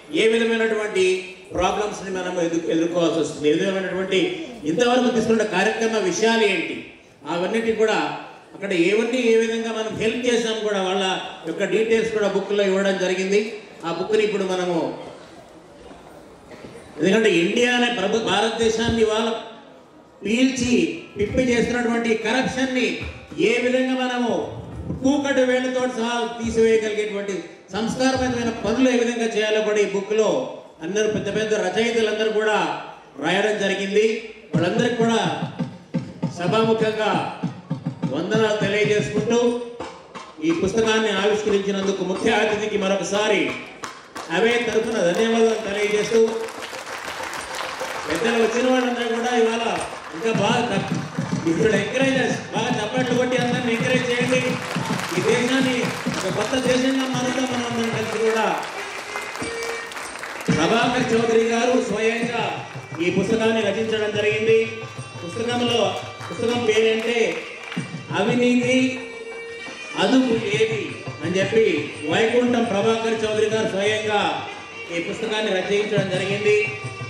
ఏ విధమైనటువంటి ప్రాబ్లమ్స్ని మనం ఎదు ఎదుర్కోవాల్సి వస్తుంది ఏ విధమైనటువంటి ఇంతవరకు తీసుకున్న కార్యక్రమ విషయాలు ఏంటి అవన్నిటి కూడా అక్కడ ఏవన్నీ ఏ విధంగా మనం హెల్ప్ చేసాం కూడా వాళ్ళ యొక్క డీటెయిల్స్ కూడా బుక్లో ఇవ్వడం జరిగింది ఆ బుక్ని ఇప్పుడు మనము ఎందుకంటే ఇండియా అనే ప్రభు భారతదేశాన్ని ఇవాళ పీల్చి పిప్పి చేస్తున్నటువంటి కరప్షన్ని ఏ విధంగా మనము కూకటి వేళ్ళతో సహా తీసివేయగలిగేటువంటి సంస్కారమైన పనులు ఏ విధంగా చేయాలో కూడా ఈ బుక్లో అందరూ పెద్ద పెద్ద రచయితలందరూ కూడా రాయడం జరిగింది వాళ్ళందరికీ కూడా సభాముఖంగా వందనాలు తెలియజేసుకుంటూ ఈ పుస్తకాన్ని ఆవిష్కరించినందుకు ముఖ్య అతిథికి మరొకసారి అవే తరఫున ధన్యవాదాలు తెలియజేస్తూ పెద్దలు వచ్చిన వాళ్ళందరూ కూడా ఇవాళ ఇంకా బాగా తప్- ఇప్పుడు ఎంకరేజర్స్ బాగా చప్పట్లు కొట్టి అందరిని ఎంకరేజ్ చేయండి ఈ దేశాన్ని ఒక కొత్త దేశంగా మారుతాం మనం అందరం కలిసి కూడా ప్రభాకర్ చౌదరి గారు స్వయంగా ఈ పుస్తకాన్ని రచించడం జరిగింది పుస్తకంలో పుస్తకం పేరేంటే అవినీతి అదుపు ఏది అని చెప్పి వైకుంఠం ప్రభాకర్ చౌదరి గారు స్వయంగా ఈ పుస్తకాన్ని రచయించడం జరిగింది